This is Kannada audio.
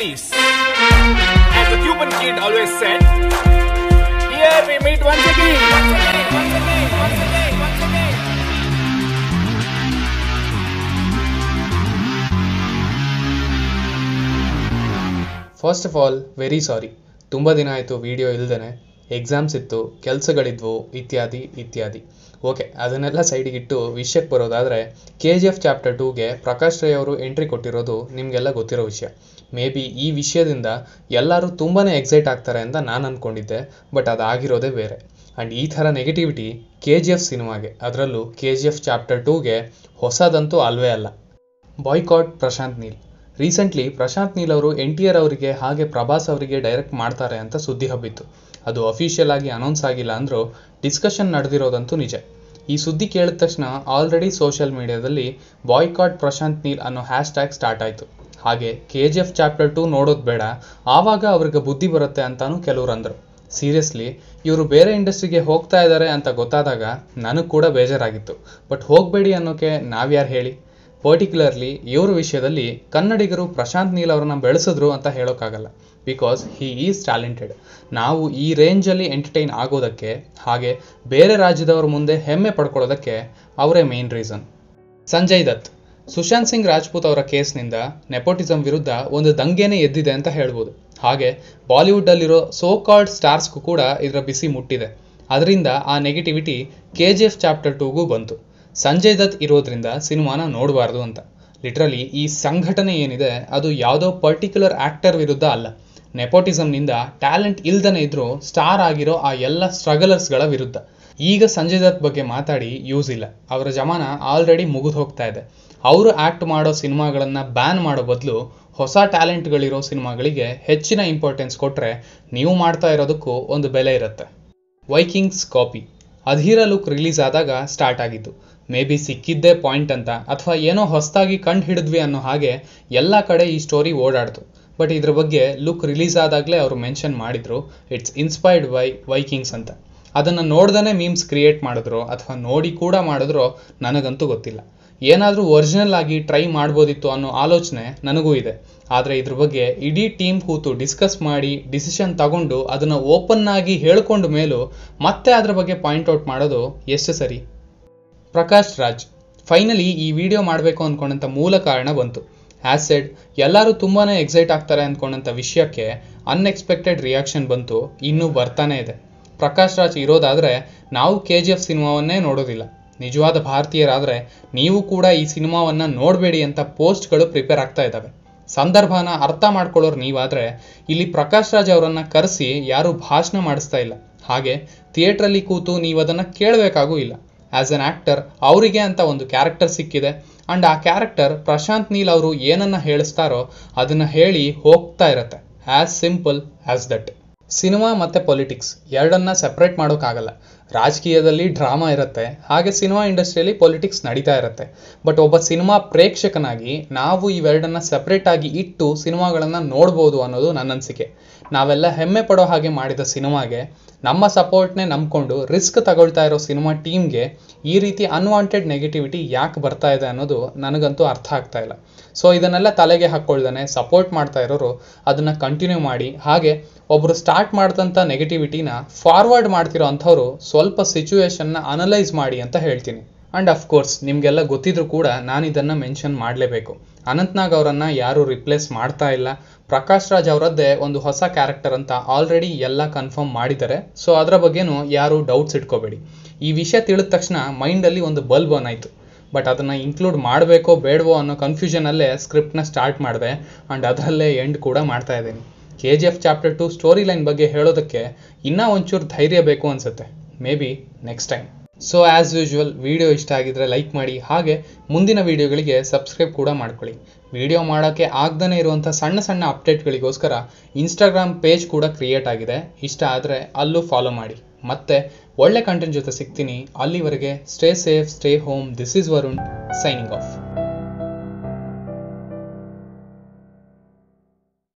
please. As the Cuban kid always said, here we meet once again. Once again, once again, once again, once again. First of all very sorry ತುಂಬ ದಿನ ಆಯಿತು ವಿಡಿಯೋ ಇಲ್ದೇ ಎಕ್ಸಾಮ್ಸ್ ಇತ್ತು ಕೆಲಸಗಳಿದ್ವು ಇತ್ಯಾದಿ ಇತ್ಯಾದಿ ಓಕೆ ಅದನ್ನೆಲ್ಲ ಸೈಡಿಗಿಟ್ಟು ವಿಷಯಕ್ಕೆ ಬರೋದಾದರೆ ಕೆ ಜಿ ಎಫ್ ಚಾಪ್ಟರ್ ಟೂಗೆ ಪ್ರಕಾಶ್ ರೈ ಅವರು ಎಂಟ್ರಿ ಕೊಟ್ಟಿರೋದು ನಿಮಗೆಲ್ಲ ಗೊತ್ತಿರೋ ವಿಷಯ ಮೇ ಬಿ ಈ ವಿಷಯದಿಂದ ಎಲ್ಲರೂ ತುಂಬಾ ಎಕ್ಸೈಟ್ ಆಗ್ತಾರೆ ಅಂತ ನಾನು ಅಂದ್ಕೊಂಡಿದ್ದೆ ಬಟ್ ಅದಾಗಿರೋದೇ ಬೇರೆ ಆ್ಯಂಡ್ ಈ ಥರ ನೆಗೆಟಿವಿಟಿ ಕೆ ಜಿ ಎಫ್ ಸಿನಿಮಾಗೆ ಅದರಲ್ಲೂ ಕೆ ಜಿ ಎಫ್ ಚಾಪ್ಟರ್ ಟೂಗೆ ಹೊಸದಂತೂ ಅಲ್ವೇ ಅಲ್ಲ ಬಾಯ್ಕಾಟ್ ಪ್ರಶಾಂತ್ ನೀಲ್ ರೀಸೆಂಟ್ಲಿ ಪ್ರಶಾಂತ್ ನೀಲ್ ಅವರು ಎನ್ ಟಿ ಆರ್ ಅವರಿಗೆ ಹಾಗೆ ಪ್ರಭಾಸ್ ಅವರಿಗೆ ಡೈರೆಕ್ಟ್ ಮಾಡ್ತಾರೆ ಅಂತ ಸುದ್ದಿ ಹಬ್ಬಿತ್ತು ಅದು ಅಫಿಷಿಯಲ್ ಆಗಿ ಅನೌನ್ಸ್ ಆಗಿಲ್ಲ ಅಂದರೂ ಡಿಸ್ಕಷನ್ ನಡೆದಿರೋದಂತೂ ನಿಜ ಈ ಸುದ್ದಿ ಕೇಳಿದ ತಕ್ಷಣ ಆಲ್ರೆಡಿ ಸೋಷಿಯಲ್ ಮೀಡಿಯಾದಲ್ಲಿ ಬಾಯ್ಕಾಟ್ ಪ್ರಶಾಂತ್ ನೀಲ್ ಅನ್ನೋ ಹ್ಯಾಶ್ ಟ್ಯಾಗ್ ಸ್ಟಾರ್ಟ್ ಆಯಿತು ಹಾಗೆ K G F chapter two ನೋಡೋದು ಬೇಡ ಆವಾಗ ಅವ್ರಿಗೆ ಬುದ್ಧಿ ಬರುತ್ತೆ ಅಂತಾನು ಕೆಲವ್ರು ಅಂದರು ಸೀರಿಯಸ್ಲಿ ಇವರು ಬೇರೆ ಇಂಡಸ್ಟ್ರಿಗೆ ಹೋಗ್ತಾ ಇದ್ದಾರೆ ಅಂತ ಗೊತ್ತಾದಾಗ ನನಗೆ ಕೂಡ ಬೇಜಾರಾಗಿತ್ತು ಬಟ್ ಹೋಗಬೇಡಿ ಅನ್ನೋಕೆ ನಾವ್ಯಾರು ಹೇಳಿ ಪರ್ಟಿಕ್ಯುಲರ್ಲಿ ಇವ್ರ ವಿಷಯದಲ್ಲಿ ಕನ್ನಡಿಗರು ಪ್ರಶಾಂತ್ ನೀಲ್ ಅವರನ್ನ ಬೆಳೆಸಿದ್ರು ಅಂತ ಹೇಳೋಕ್ಕಾಗಲ್ಲ ಬಿಕಾಸ್ ಹಿ ಈಸ್ ಟ್ಯಾಲೆಂಟೆಡ್ ನಾವು ಈ ರೇಂಜಲ್ಲಿ ಎಂಟರ್ಟೈನ್ ಆಗೋದಕ್ಕೆ ಹಾಗೆ ಬೇರೆ ರಾಜ್ಯದವ್ರ ಮುಂದೆ ಹೆಮ್ಮೆ ಪಡ್ಕೊಳ್ಳೋದಕ್ಕೆ ಅವರೇ ಮೇನ್ ರೀಸನ್ ಸಂಜಯ್ ದತ್ ಸುಶಾಂತ್ ಸಿಂಗ್ ರಾಜ್ಪೂತ್ ಅವರ ಕೇಸ್ನಿಂದ ನೆಪೋಟಿಸಮ್ ವಿರುದ್ಧ ಒಂದು ದಂಗೆನೇ ಎದ್ದಿದೆ ಅಂತ ಹೇಳ್ಬೋದು ಹಾಗೆ ಬಾಲಿವುಡ್ಡಲ್ಲಿರೋ ಸೋ ಕಾಲ್ಡ್ ಸ್ಟಾರ್ಸ್ಗೂ ಕೂಡ ಇದರ ಬಿಸಿ ಮುಟ್ಟಿದೆ ಅದರಿಂದ ಆ negativity K G F chapter ಟೂಗೂ ಬಂತು ಸಂಜಯ್ ದತ್ ಇರೋದ್ರಿಂದ ಸಿನಿಮಾನ ನೋಡಬಾರ್ದು ಅಂತ ಲಿಟ್ರಲಿ ಈ ಸಂಘಟನೆ ಏನಿದೆ ಅದು ಯಾವುದೋ ಪರ್ಟಿಕ್ಯುಲರ್ ಆ್ಯಕ್ಟರ್ ವಿರುದ್ಧ ಅಲ್ಲ ನೆಪೋಟಿಸಮ್ನಿಂದ ಟ್ಯಾಲೆಂಟ್ ಇಲ್ದನೇ ಇದ್ರೂ ಸ್ಟಾರ್ ಆಗಿರೋ ಆ ಎಲ್ಲ ಸ್ಟ್ರಗಲರ್ಸ್ಗಳ ವಿರುದ್ಧ ಈಗ ಸಂಜಯ್ ದತ್ ಬಗ್ಗೆ ಮಾತಾಡಿ ಯೂಸ್ ಇಲ್ಲ ಅವರ ಜಮಾನ ಆಲ್ರೆಡಿ ಮುಗಿದು ಹೋಗ್ತಾ ಇದೆ ಅವರು ಆ್ಯಕ್ಟ್ ಮಾಡೋ ಸಿನಿಮಾಗಳನ್ನು ಬ್ಯಾನ್ ಮಾಡೋ ಬದಲು ಹೊಸ ಟ್ಯಾಲೆಂಟ್ಗಳಿರೋ ಸಿನಿಮಾಗಳಿಗೆ ಹೆಚ್ಚಿನ ಇಂಪಾರ್ಟೆನ್ಸ್ ಕೊಟ್ಟರೆ ನೀವು ಮಾಡ್ತಾ ಇರೋದಕ್ಕೂ ಒಂದು ಬೆಲೆ ಇರುತ್ತೆ Vikings copy Adheera look release ಆದಾಗ ಸ್ಟಾರ್ಟ್ ಆಗಿತ್ತು ಮೇ ಬಿ ಸಿಕ್ಕಿದ್ದೇ ಪಾಯಿಂಟ್ ಅಂತ ಅಥವಾ ಏನೋ ಹೊಸದಾಗಿ ಕಂಡು ಹಿಡಿದ್ವಿ ಅನ್ನೋ ಹಾಗೆ ಎಲ್ಲ ಕಡೆ ಈ ಸ್ಟೋರಿ ಓಡಾಡ್ತು ಬಟ್ ಇದ್ರ ಬಗ್ಗೆ ಲುಕ್ ರಿಲೀಸ್ ಆದಾಗಲೇ ಅವರು ಮೆನ್ಷನ್ ಮಾಡಿದ್ರು ಇಟ್ಸ್ ಇನ್ಸ್ಪೈರ್ಡ್ ಬೈ ವೈಕಿಂಗ್ಸ್ ಅಂತ ಅದನ್ನು ನೋಡ್ದೇ ಮೀಮ್ಸ್ ಕ್ರಿಯೇಟ್ ಮಾಡಿದ್ರು ಅಥವಾ ನೋಡಿ ಕೂಡ ಮಾಡಿದ್ರೋ ನನಗಂತೂ ಗೊತ್ತಿಲ್ಲ ಏನಾದರೂ ಒರಿಜಿನಲ್ ಆಗಿ ಟ್ರೈ ಮಾಡ್ಬೋದಿತ್ತು ಅನ್ನೋ ಆಲೋಚನೆ ನನಗೂ ಇದೆ ಆದರೆ ಇದ್ರ ಬಗ್ಗೆ ಇಡೀ ಟೀಮ್ ಕೂತು ಡಿಸ್ಕಸ್ ಮಾಡಿ ಡಿಸಿಷನ್ ತಗೊಂಡು ಅದನ್ನು ಓಪನ್ ಆಗಿ ಹೇಳ್ಕೊಂಡ ಮೇಲೂ ಮತ್ತೆ ಅದ್ರ ಬಗ್ಗೆ ಪಾಯಿಂಟ್ ಔಟ್ ಮಾಡೋದು ಎಷ್ಟು ಸರಿ ಪ್ರಕಾಶ್ ರಾಜ್ ಫೈನಲಿ ಈ ವಿಡಿಯೋ ಮಾಡಬೇಕು ಅಂದ್ಕೊಂಡಂಥ ಮೂಲ ಕಾರಣ ಬಂತು ಆ್ಯಸ್ ಸೆಡ್ ಎಲ್ಲರೂ ತುಂಬಾ ಎಕ್ಸೈಟ್ ಆಗ್ತಾರೆ ಅಂದ್ಕೊಂಡಂಥ ವಿಷಯಕ್ಕೆ ಅನ್ಎಕ್ಸ್ಪೆಕ್ಟೆಡ್ ರಿಯಾಕ್ಷನ್ ಬಂತು ಇನ್ನೂ ಬರ್ತಾನೆ ಇದೆ ಪ್ರಕಾಶ್ ರಾಜ್ ಇರೋದಾದರೆ ನಾವು ಕೆ ಜಿ ಎಫ್ ಸಿನಿಮಾವನ್ನೇ ನೋಡೋದಿಲ್ಲ ನಿಜವಾದ ಭಾರತೀಯರಾದರೆ ನೀವು ಕೂಡ ಈ ಸಿನಿಮಾವನ್ನು ನೋಡಬೇಡಿ ಅಂತ ಪೋಸ್ಟ್ಗಳು ಪ್ರಿಪೇರ್ ಆಗ್ತಾ ಇದ್ದಾವೆ ಸಂದರ್ಭನ ಅರ್ಥ ಮಾಡ್ಕೊಳ್ಳೋರು ನೀವಾದರೆ ಇಲ್ಲಿ ಪ್ರಕಾಶ್ ರಾಜ್ ಅವರನ್ನು ಕರೆಸಿ ಯಾರೂ ಭಾಷಣ ಮಾಡಿಸ್ತಾ ಇಲ್ಲ ಹಾಗೆ ಥಿಯೇಟ್ರಲ್ಲಿ ಕೂತು ನೀವು ಅದನ್ನು ಕೇಳಬೇಕಾಗೂ ಇಲ್ಲ ಆ್ಯಸ್ ಅನ್ ಆ್ಯಕ್ಟರ್ ಅವರಿಗೆ ಅಂತ ಒಂದು ಕ್ಯಾರೆಕ್ಟರ್ ಸಿಕ್ಕಿದೆ ಆ್ಯಂಡ್ ಆ ಕ್ಯಾರೆಕ್ಟರ್ ಪ್ರಶಾಂತ್ ನೀಲ್ ಅವರು ಏನನ್ನ ಹೇಳಿಸ್ತಾರೋ ಅದನ್ನು ಹೇಳಿ ಹೋಗ್ತಾ ಇರತ್ತೆ as simple as that cinema ಮತ್ತು ಪೊಲಿಟಿಕ್ಸ್ ಎರಡನ್ನ ಸೆಪ್ರೇಟ್ ಮಾಡೋಕ್ಕಾಗಲ್ಲ ರಾಜಕೀಯದಲ್ಲಿ ಡ್ರಾಮಾ ಇರುತ್ತೆ ಹಾಗೆ ಸಿನಿಮಾ ಇಂಡಸ್ಟ್ರಿಯಲ್ಲಿ ಪೊಲಿಟಿಕ್ಸ್ ನಡೀತಾ ಇರುತ್ತೆ ಬಟ್ ಒಬ್ಬ ಸಿನಿಮಾ ಪ್ರೇಕ್ಷಕನಾಗಿ ನಾವು ಇವೆರಡನ್ನ ಸೆಪ್ರೇಟ್ ಆಗಿ ಇಟ್ಟು ಸಿನಿಮಾಗಳನ್ನು ನೋಡ್ಬೋದು ಅನ್ನೋದು ನನ್ನ ಅನಿಸಿಕೆ ನಾವೆಲ್ಲ ಹೆಮ್ಮೆ ಪಡೋ ಹಾಗೆ ಮಾಡಿದ ಸಿನಿಮಾಗೆ ನಮ್ಮ ಸಪೋರ್ಟ್ನೇ ನಂಬ್ಕೊಂಡು ರಿಸ್ಕ್ ತಗೊಳ್ತಾ ಇರೋ ಸಿನಿಮಾ ಟೀಮ್ಗೆ ಈ ರೀತಿ ಅನ್ವಾಂಟೆಡ್ ನೆಗೆಟಿವಿಟಿ ಯಾಕೆ ಬರ್ತಾ ಇದೆ ಅನ್ನೋದು ನನಗಂತೂ ಅರ್ಥ ಆಗ್ತಾ ಇಲ್ಲ ಸೊ ಇದನ್ನೆಲ್ಲ ತಲೆಗೆ ಹಾಕ್ಕೊಳ್ದೇ ಸಪೋರ್ಟ್ ಮಾಡ್ತಾ ಇರೋರು ಅದನ್ನು ಕಂಟಿನ್ಯೂ ಮಾಡಿ ಹಾಗೆ ಒಬ್ಬರು ಸ್ಟಾರ್ಟ್ ಮಾಡಿದಂಥ ನೆಗೆಟಿವಿಟಿನ ಫಾರ್ವರ್ಡ್ ಮಾಡ್ತಿರೋ ಅಂಥವ್ರು ಸ್ವಲ್ಪ ಸಿಚುವೇಶನ್ನ ಅನಲೈಸ್ ಮಾಡಿ ಅಂತ ಹೇಳ್ತೀನಿ ಆ್ಯಂಡ್ ಅಫ್ಕೋರ್ಸ್ ನಿಮಗೆಲ್ಲ ಗೊತ್ತಿದ್ರು ಕೂಡ ನಾನು ಇದನ್ನು ಮೆನ್ಷನ್ ಮಾಡಲೇಬೇಕು ಅನಂತ್ನಾಗ್ ಅವರನ್ನು ಯಾರೂ ರಿಪ್ಲೇಸ್ ಮಾಡ್ತಾ ಇಲ್ಲ ಪ್ರಕಾಶ್ ರಾಜ್ ಅವರದ್ದೇ ಒಂದು ಹೊಸ ಕ್ಯಾರೆಕ್ಟರ್ ಅಂತ ಆಲ್ರೆಡಿ ಎಲ್ಲ ಕನ್ಫರ್ಮ್ ಮಾಡಿದ್ದಾರೆ ಸೊ ಅದರ ಬಗ್ಗೆನೂ ಯಾರೂ ಡೌಟ್ಸ್ ಇಟ್ಕೋಬೇಡಿ ಈ ವಿಷಯ ತಿಳಿದ ತಕ್ಷಣ ಮೈಂಡಲ್ಲಿ ಒಂದು ಬಲ್ಬ್ ಆನ್ ಆಯಿತು ಬಟ್ ಅದನ್ನು ಇನ್ಕ್ಲೂಡ್ ಮಾಡಬೇಕೋ ಬೇಡವೋ ಅನ್ನೋ ಕನ್ಫ್ಯೂಷನಲ್ಲೇ ಸ್ಕ್ರಿಪ್ಟ್ನ ಸ್ಟಾರ್ಟ್ ಮಾಡಿದೆ ಆ್ಯಂಡ್ ಅದರಲ್ಲೇ ಎಂಡ್ ಕೂಡ ಮಾಡ್ತಾ ಇದ್ದೀನಿ K G F chapter two story line ಬಗ್ಗೆ ಹೇಳೋದಕ್ಕೆ ಇನ್ನೂ ಒಂಚೂರು ಧೈರ್ಯ ಬೇಕು ಅನಿಸುತ್ತೆ maybe next time so as usual video ಇಷ್ಟ ಆಗಿದ್ರೆ ಲೈಕ್ ಮಾಡಿ ಹಾಗೆ ಮುಂದಿನ ವಿಡಿಯೋಗಳಿಗೆ ಸಬ್ಸ್ಕ್ರೈಬ್ ಕೂಡ ಮಾಡ್ಕೊಳ್ಳಿ ವಿಡಿಯೋ ಮಾಡೋಕ್ಕೆ ಆಗದೇ ಇರುವಂಥ ಸಣ್ಣ ಸಣ್ಣ ಅಪ್ಡೇಟ್ಗಳಿಗೋಸ್ಕರ ಇನ್ಸ್ಟಾಗ್ರಾಮ್ ಪೇಜ್ ಕೂಡ ಕ್ರಿಯೇಟ್ ಆಗಿದೆ ಇಷ್ಟ ಆದರೆ ಅಲ್ಲೂ ಫಾಲೋ ಮಾಡಿ ಮತ್ತೆ ಒಳ್ಳೆ ಕಂಟೆಂಟ್ ಜೊತೆ ಸಿಗ್ತೀನಿ ಅಲ್ಲಿವರೆಗೆ stay safe stay home this is Varun signing of